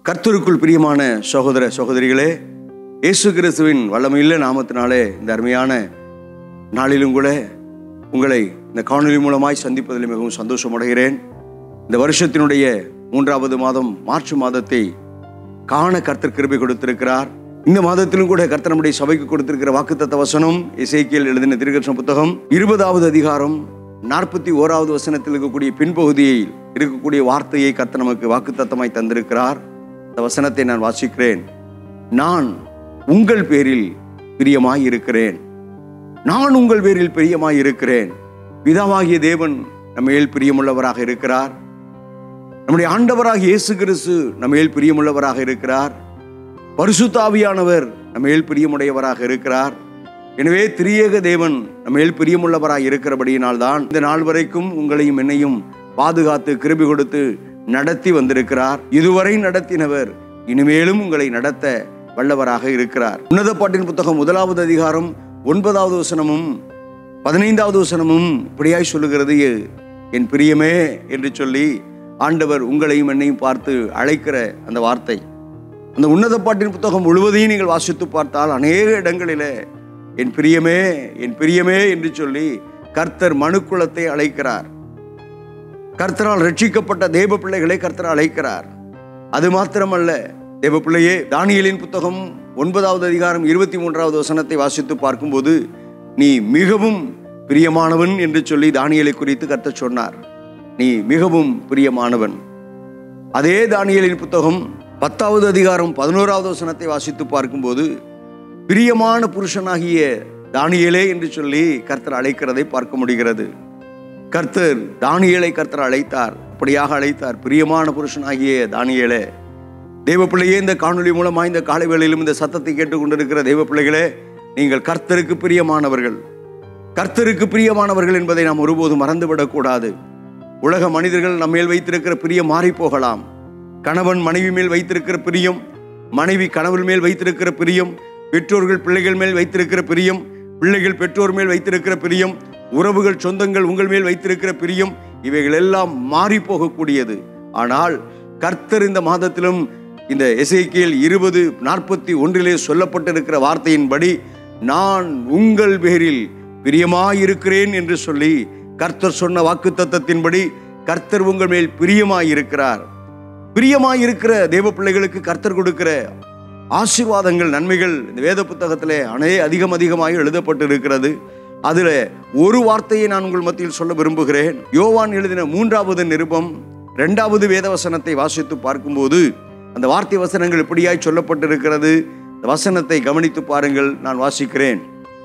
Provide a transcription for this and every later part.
கர்த்தருக்குள் பிரியமான சகோதர சகோதரிகளே இயேசு கிறிஸ்துவின் வல்லமையுள்ள நாமத்தினாலே இந்த அருமையான நாளிலும் கூட உங்களை இந்த காணொலி மூலமாய் சந்திப்பதில் மிகவும் சந்தோஷமடைகிறேன் இந்த வருஷத்தினுடைய மூன்றாவது மாதம் மார்ச் மாதத்தை காண கர்த்தர் கிருபை கொடுத்திருக்கிறார் இந்த மாதத்திலும் கூட கர்த்தர் நம்முடைய சபைக்கு கொடுத்திருக்கிற வாக்குத்தத்த வசனம் இசைக்கியல் எழுதின திருக்கட்சண புத்தகம் இருபதாவது அதிகாரம் நாற்பத்தி ஓராவது வசனத்தில் இருக்கக்கூடிய பின்பகுதியில் இருக்கக்கூடிய வார்த்தையை கர்த்தர் நமக்கு வாக்குத்தத்தமாய் தந்திருக்கிறார் இந்த வசனத்தை நான் வாசிக்கிறேன் நான் உங்கள் பேரில் பிரியமாய் இருக்கிறேன் நான் உங்கள் பேரில் பிரியமாய் இருக்கிறேன் பிதாவாகிய தேவன் நம்ம மேல் பிரியமுள்ளவராக இருக்கிறார் நம்முடைய ஆண்டவராக இயேசு கிறிஸ்து நம்ம மேல் பிரியமுள்ளவராக இருக்கிறார் பரிசுத்தாவியானவர் நம்ம மேல் பிரியமுடையவராக இருக்கிறார் எனவே திரியேக தேவன் நம்ம மேல் பிரியமுள்ளவராக இருக்கிறபடியினால்தான் இந்த நாள் வரைக்கும் உங்களையும் என்னையும் பாதுகாத்து கிருபி கொடுத்து நடத்தி வந்திருக்கிறார் இதுவரை நடத்தினவர் இனிமேலும் உங்களை நடத்த வல்லவராக இருக்கிறார் உன்னத பாட்டின் புத்தகம் முதலாவது அதிகாரம் ஒன்பதாவது வசனமும் பதினைந்தாவது வசனமும் இப்படியாய் சொல்லுகிறது என் பிரியமே என்று சொல்லி ஆண்டவர் உங்களையும் என்னையும் பார்த்து அழைக்கிற அந்த வார்த்தை அந்த உன்னத பாட்டின் புத்தகம் முழுவதையும் நீங்கள் வாசித்து பார்த்தால் அநேக இடங்களிலே என் பிரியமே என் பிரியமே என்று சொல்லி கர்த்தர் மனுக்குலத்தை அழைக்கிறார் கர்த்தரால் ரட்சிக்கப்பட்ட தேவ பிள்ளைகளை கர்த்தர் அழைக்கிறார் அது மாத்திரமல்ல தேவ பிள்ளையே தானியலின் புத்தகம் ஒன்பதாவது அதிகாரம் இருபத்தி மூன்றாவது வசனத்தை வாசித்து பார்க்கும்போது நீ மிகவும் பிரியமானவன் என்று சொல்லி தானியலை குறித்து கர்த்தர் சொன்னார் நீ மிகவும் பிரியமானவன் அதே தானியலின் புத்தகம் பத்தாவது அதிகாரம் பதினோராவது வசனத்தை வாசித்து பார்க்கும்போது பிரியமான புருஷனாகிய தானியலே என்று சொல்லி கர்த்தர் அழைக்கிறதை பார்க்க முடிகிறது கர்த்தர் தானியலை கர்த்தர் அழைத்தார் அப்படியாக அழைத்தார் பிரியமான புருஷனாகிய தானியலே தெய்வ பிள்ளையே இந்த காணொலி மூலமாக இந்த காலை வேளையிலும் இந்த சத்தத்தை கேட்டுக்கொண்டிருக்கிற தெய்வ பிள்ளைகளே நீங்கள் கர்த்தருக்கு பிரியமானவர்கள் கர்த்தருக்கு பிரியமானவர்கள் என்பதை நாம் ஒருபோதும் மறந்துவிடக்கூடாது உலக மனிதர்கள் நம்ம மேல் வைத்திருக்கிற பிரியம் மாறி போகலாம் கணவன் மனைவி மேல் வைத்திருக்கிற பிரியம் மனைவி கணவன் மேல் வைத்திருக்கிற பிரியம் பெற்றோர்கள் பிள்ளைகள் மேல் வைத்திருக்கிற பிரியம் பிள்ளைகள் பெற்றோர் மேல் வைத்திருக்கிற பிரியம் உறவுகள் சொந்தங்கள் உங்கள் மேல் வைத்திருக்கிற பிரியம் இவைகள் எல்லாம் மாறி போகக்கூடியது ஆனால் கர்த்தர் இந்த மாதத்திலும் இந்த எசைக்கியல் இருபது நாற்பத்தி ஒன்றிலே சொல்லப்பட்டிருக்கிற வார்த்தையின்படி நான் உங்கள் பேரில் பிரியமாயிருக்கிறேன் என்று சொல்லி கர்த்தர் சொன்ன வாக்கு தத்தத்தின்படி கர்த்தர் உங்கள் மேல் பிரியமாயிருக்கிறார் பிரியமாயிருக்கிற தேவ பிள்ளைகளுக்கு கர்த்தர் கொடுக்கிற ஆசீர்வாதங்கள் நன்மைகள் இந்த வேத புத்தகத்திலே அனே அதிகம் அதிகமாக எழுதப்பட்டு இருக்கிறது அதுல ஒரு வார்த்தையை நான் உங்கள் மத்தியில் சொல்ல விரும்புகிறேன் யோவான் எழுதின மூன்றாவது நிருபம் இரண்டாவது வேதவசனத்தை வாசித்து பார்க்கும்போது அந்த வார்த்தை வசனங்கள் எப்படியாய் சொல்லப்பட்டிருக்கிறது இந்த வசனத்தை கவனித்து பாருங்கள் நான் வாசிக்கிறேன்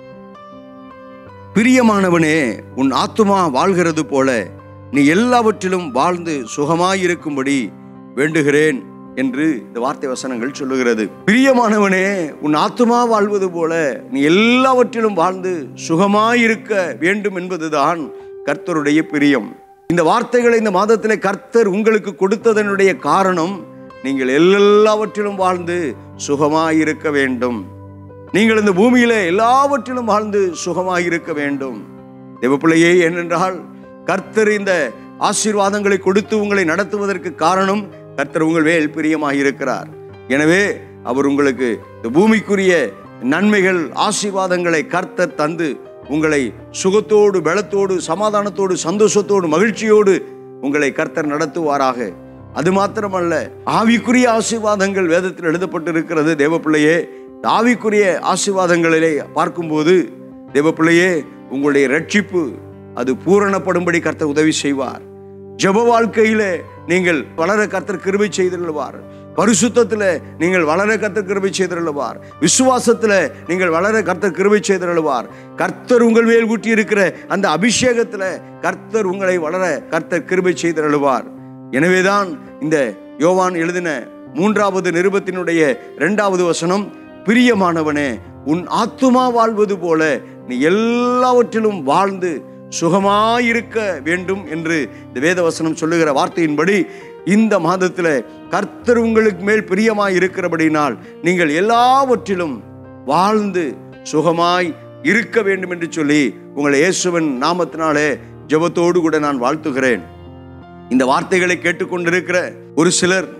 பிரியமானவனே உன் ஆத்துமா வாழ்கிறது போல நீ எல்லாவற்றிலும் வாழ்ந்து சுகமாயிருக்கும்படி வேண்டுகிறேன் என்று இந்த வார்த்தை வசனங்கள் சொல்லுகிறது பிரியமானவனே உன் ஆத்துமா வாழ்வது போல நீ எல்லாவற்றிலும் வாழ்ந்து சுகமாயிருக்க வேண்டும் என்பதுதான் கர்த்தருடைய பிரியம் இந்த வார்த்தைகளை இந்த மாதத்திலே கர்த்தர் உங்களுக்கு கொடுத்ததனுடைய காரணம் நீங்கள் எல்லாவற்றிலும் வாழ்ந்து சுகமாயிருக்க வேண்டும் நீங்கள் இந்த பூமியில எல்லாவற்றிலும் வாழ்ந்து சுகமாயிருக்க வேண்டும் தேவப்பிள்ளையே ஏனென்றால் கர்த்தர் இந்த ஆசீர்வாதங்களை கொடுத்து உங்களை நடத்துவதற்கு காரணம் கர்த்தர் உங்கள் மேல் பிரியமாக இருக்கிறார் எனவே அவர் உங்களுக்கு இந்த பூமிக்குரிய நன்மைகள் ஆசீர்வாதங்களை கர்த்தர் தந்து உங்களை சுகத்தோடு பலத்தோடு சமாதானத்தோடு சந்தோஷத்தோடு மகிழ்ச்சியோடு உங்களை கர்த்தர் நடத்துவாராக அது மாத்திரமல்ல ஆவிக்குரிய ஆசீர்வாதங்கள் வேதத்தில் எழுதப்பட்டிருக்கிறது தேவப்பிள்ளையே ஆவிக்குரிய ஆசீர்வாதங்களிலே பார்க்கும்போது தேவப்பிள்ளையே உங்களுடைய ரட்சிப்பு அது பூரணப்படும்படி கர்த்தர் உதவி செய்வார் ஜப வாழ்க்கையில நீங்கள் வளர கர்த்தர் கிருபை செய்திருவார் பரிசுத்தத்தில் நீங்கள் வளர கர்த்தர் கிருபை செய்திருவார் விசுவாசத்தில் நீங்கள் வளர கர்த்தர் கிருபை செய்திருவார் கர்த்தர் உங்கள் மேல் ஊட்டி இருக்கிற அந்த அபிஷேகத்தில் கர்த்தர் உங்களை வளர கர்த்தர் கிருபை செய்திருவார் எனவேதான் இந்த யோவான் எழுதின மூன்றாவது நிருபத்தினுடைய இரண்டாவது வசனம் பிரியமானவனே உன் ஆத்துமா வாழ்வது போல நீ எல்லாவற்றிலும் வாழ்ந்து சுகமாயிருக்க வேண்டும் என்று இந்த வேதவசனம் சொல்லுகிற வார்த்தையின்படி இந்த மாதத்தில் கர்த்தர் உங்களுக்கு மேல் பிரியமாய் இருக்கிறபடினால் நீங்கள் எல்லாவற்றிலும் வாழ்ந்து சுகமாய் இருக்க வேண்டும் என்று சொல்லி உங்களை இயேசுவின் நாமத்தினாலே ஜெபத்தோடு கூட நான் வாழ்த்துகிறேன் இந்த வார்த்தைகளை கேட்டுக்கொண்டிருக்கிற ஒரு சிலர்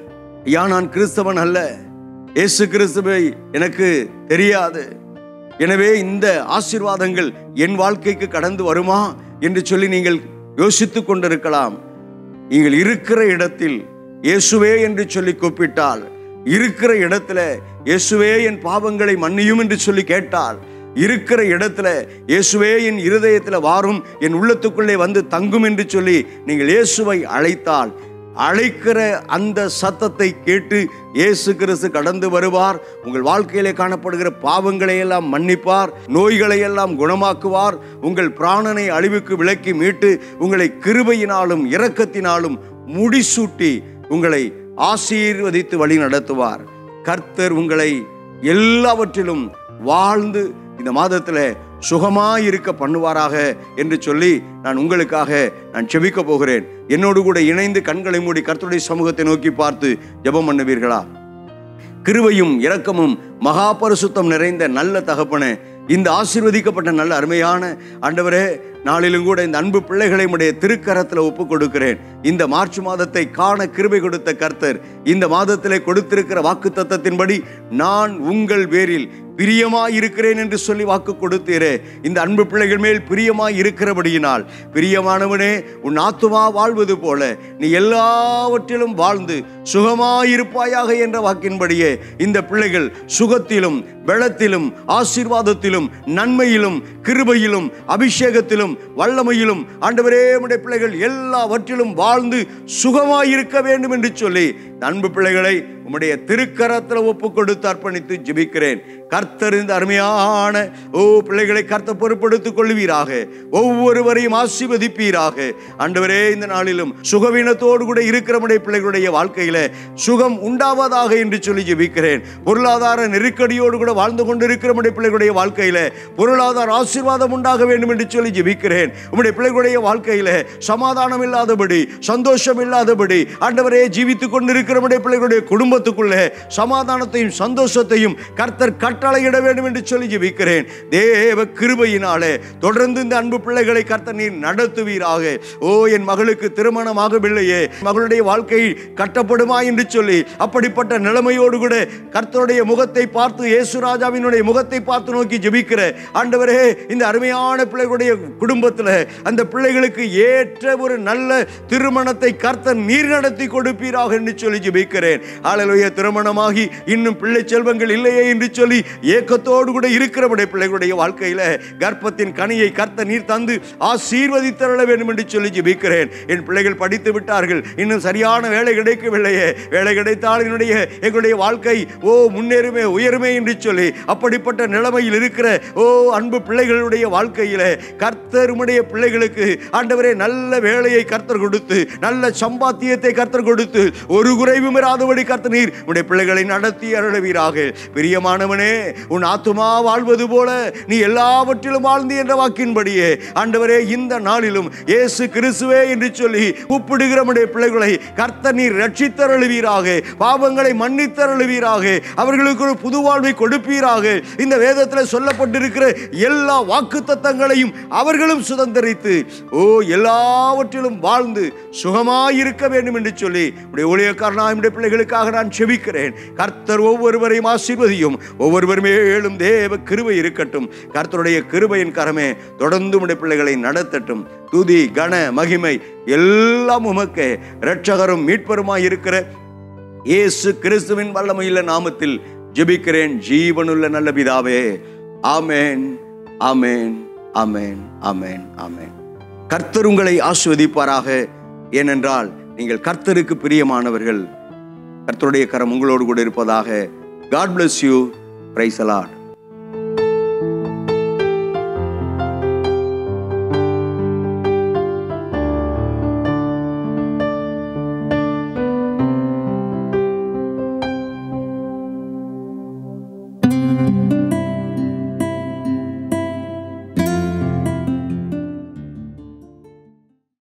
ஐயா நான் கிறிஸ்தவன் அல்ல இயேசு கிறிஸ்துவை எனக்கு தெரியாது எனவே இந்த ஆசீர்வாதங்கள் என் வாழ்க்கைக்கு கடந்து வருமா என்று சொல்லி நீங்கள் யோசித்துக் கொண்டிருக்கலாம் நீங்கள் இருக்கிற இடத்தில் இயேசுவே என்று சொல்லி கூப்பிட்டால் இருக்கிற இடத்துல இயேசுவே என் பாவங்களை மன்னியும் என்று சொல்லி கேட்டால் இருக்கிற இடத்துல இயேசுவே என் இருதயத்துல வாரும் என் உள்ளத்துக்குள்ளே வந்து தங்கும் என்று சொல்லி நீங்கள் இயேசுவை அழைத்தால் அழைக்கிற அந்த சத்தத்தை கேட்டு இயேசு கிறிஸ்து கடந்து வருவார் உங்கள் வாழ்க்கையிலே காணப்படுகிற பாவங்களை எல்லாம் மன்னிப்பார் நோய்களை எல்லாம் குணமாக்குவார் உங்கள் பிராணனை அழிவுக்கு விலக்கி மீட்டு உங்களை கிருபையினாலும் இரக்கத்தினாலும் முடிசூட்டி உங்களை ஆசீர்வதித்து வழி நடத்துவார் கர்த்தர் உங்களை எல்லாவற்றிலும் வாழ்ந்து இந்த மாதத்தில் சுகமாயிருக்க பண்ணுவாராக என்று சொல்லி நான் உங்களுக்காக நான் செபிக்க போகிறேன் என்னோடு கூட இணைந்து கண்களை மூடி கர்த்தருடைய சமூகத்தை நோக்கி பார்த்து ஜெபம் பண்ணுவீர்களா கிருபையும் இரக்கமும் மகா பரிசுத்தம் நிறைந்த நல்ல தகப்பனே இந்த ஆசீர்வதிக்கப்பட்ட நல்ல அருமையான ஆண்டவரே நாளிலும் கூட இந்த அன்பு பிள்ளைகளை உடைய திருக்கரத்தில் ஒப்பு கொடுக்கிறேன் இந்த மார்ச் மாதத்தை காண கிருபை கொடுத்த கர்த்தர் இந்த மாதத்திலே கொடுத்திருக்கிற வாக்கு தத்தத்தின்படி நான் உங்கள் பேரில் பிரியமாய் இருக்கிறேன் என்று சொல்லி வாக்கு கொடுத்தீரே இந்த அன்பு பிள்ளைகள் மேல் பிரியமாய் இருக்கிறபடியினால் பிரியமானவனே உன் ஆத்துமா வாழ்வது போல நீ எல்லாவற்றிலும் வாழ்ந்து சுகமாயிருப்பாயாக என்ற வாக்கின்படியே இந்த பிள்ளைகள் சுகத்திலும் வெள்ளத்திலும் ஆசீர்வாதத்திலும் நன்மையிலும் கிருபையிலும் அபிஷேகத்திலும் வல்லமையிலும் ஆண்டவரே உடைய பிள்ளைகள் எல்லாவற்றிலும் வாழ்ந்து சுகமாயிருக்க வேண்டும் என்று சொல்லி இந்த அன்பு பிள்ளைகளை உம்முடைய திருக்கரத்தில் ஒப்பு கொடுத்து அர்ப்பணித்து ஜெபிக்கிறேன் கர்த்தர் இந்த அருமையான ஓ பிள்ளைகளை கர்த்தர் பொறுப்படுத்திக் கொள்வீராக ஒவ்வொருவரையும் ஆசீர்வதிப்பீராக ஆண்டவரே இந்த நாளிலும் சுகவீனத்தோடு கூட இருக்கிற நம்முடைய பிள்ளைகளுடைய வாழ்க்கையில சுகம் உண்டாவதாக என்று சொல்லி ஜெபிக்கிறேன் பொருளாதார நெருக்கடியோடு கூட வாழ்ந்து கொண்டிருக்கிற நம்முடைய பிள்ளைகளுடைய வாழ்க்கையில பொருளாதார ஆசீர்வாதம் உண்டாக வேண்டும் என்று சொல்லி ஜெபிக்கிறேன் உம்முடைய பிள்ளைகளுடைய வாழ்க்கையில சமாதானம் இல்லாதபடி சந்தோஷம் இல்லாதபடி ஆண்டவரே ஜீவித்துக் கொண்டிருக்கிற நம்முடைய பிள்ளைகளுடைய குடும்பத்துக்குள்ளே சமாதானத்தையும் சந்தோஷத்தையும் கர்த்தர் கட்டளையிட வேண்டும் என்று சொல்லி ஜெபிக்கிறேன் தேவ கிருபையினாலே தொடர்ந்து இந்த அன்பு பிள்ளைகளை கர்த்தர் நீர் நடத்துவீராக ஓ என் மகளுக்கு திருமணம் ஆகவில்லையே மகளுடைய வாழ்க்கை கட்டப்படுமா என்று சொல்லி அப்படிப்பட்ட நிலைமையோடு கூட கர்த்தருடைய முகத்தை பார்த்து இயேசு ராஜாவினுடைய முகத்தை பார்த்து நோக்கி ஜெபிக்கிற ஆண்டவரே இந்த அருமையான பிள்ளைகளுடைய குடும்பத்தில் அந்த பிள்ளைகளுக்கு ஏற்ற ஒரு நல்ல திருமணத்தை கர்த்தர் நீர் நடத்தி கொடுப்பீராக என்று சொல்லி ஜெபிக்கிறேன் ஆளலுய திருமணமாகி இன்னும் பிள்ளை செல்வங்கள் இல்லையே என்று சொல்லி ஏக்கத்தோடு கூட இருக்கிறவருடைய பிள்ளைகளுடைய வாழ்க்கையில கர்ப்பத்தின் கனியை கர்த்த நீர் தந்து ஆசீர்வதித்தருள வேண்டும் என்று சொல்லி ஜெபிக்கிறேன் என் பிள்ளைகள் படித்து விட்டார்கள் இன்னும் சரியான வேலை கிடைக்கவில்லையே வேலை கிடைத்தால் என்னுடைய எங்களுடைய வாழ்க்கை ஓ முன்னேறுமே உயருமே என்று சொல்லி அப்படிப்பட்ட நிலைமையில் இருக்கிற ஓ அன்பு பிள்ளைகளுடைய வாழ்க்கையில கர்த்தர் உம்முடைய பிள்ளைகளுக்கு ஆண்டவரே நல்ல வேலையை கர்த்தர் கொடுத்து நல்ல சம்பாத்தியத்தை கர்த்தர் கொடுத்து ஒரு குறைவும் இராதபடி கர்த்தர் நீர் உடைய பிள்ளைகளை நடத்தி அருளவீராக பிரியமானவனே உன் ஆத்துமா வாழ்வது போல நீ எல்லாவற்றிலும் வாழ்ந்து என்ற வாக்கின்படியே ஆண்டவரே இந்த நாளிலும் இயேசு கிறிஸ்துவே என்று சொல்லி கூப்பிடுகிற நம்முடைய பிள்ளைகளை கர்த்தர் நீர் ரட்சித்தருளுவீராக பாவங்களை மன்னித்தருளுவீராக அவர்களுக்கு ஒரு புது வாழ்வை கொடுப்பீராக இந்த வேதத்தில் சொல்லப்பட்டிருக்கிற எல்லா வாக்கு தத்தங்களையும் அவர்களும் சுதந்திரித்து ஓ எல்லாவற்றிலும் வாழ்ந்து சுகமாயிருக்க வேண்டும் என்று சொல்லி உடைய ஊழியக்காரனா நம்முடைய பிள்ளைகளுக்காக நான் செபிக்கிறேன் கர்த்தர் ஒவ்வொருவரையும் ஆசீர்வதியும் ஒவ்வொருவர் மேலும் தேவ கிருபை இருக்கட்டும் கர்த்தருடைய கிருபையின் கரமே தொடர்ந்து உடைய பிள்ளைகளை நடத்தட்டும் துதி கன மகிமை எல்லாம் உமக்கு இரட்சகரும் மீட்பருமாய் இருக்கிற இயேசு கிறிஸ்துவின் வல்லமையுள்ள நாமத்தில் ஜெபிக்கிறேன் ஜீவனுள்ள நல்ல பிதாவே ஆமேன் ஆமேன் ஆமேன் ஆமேன் ஆமேன் கர்த்தர் உங்களை ஆஸ்வதிப்பாராக ஏனென்றால் நீங்கள் கர்த்தருக்கு பிரியமானவர்கள் கர்த்தருடைய கரம் உங்களோடு கூட இருப்பதாக God bless you praise allot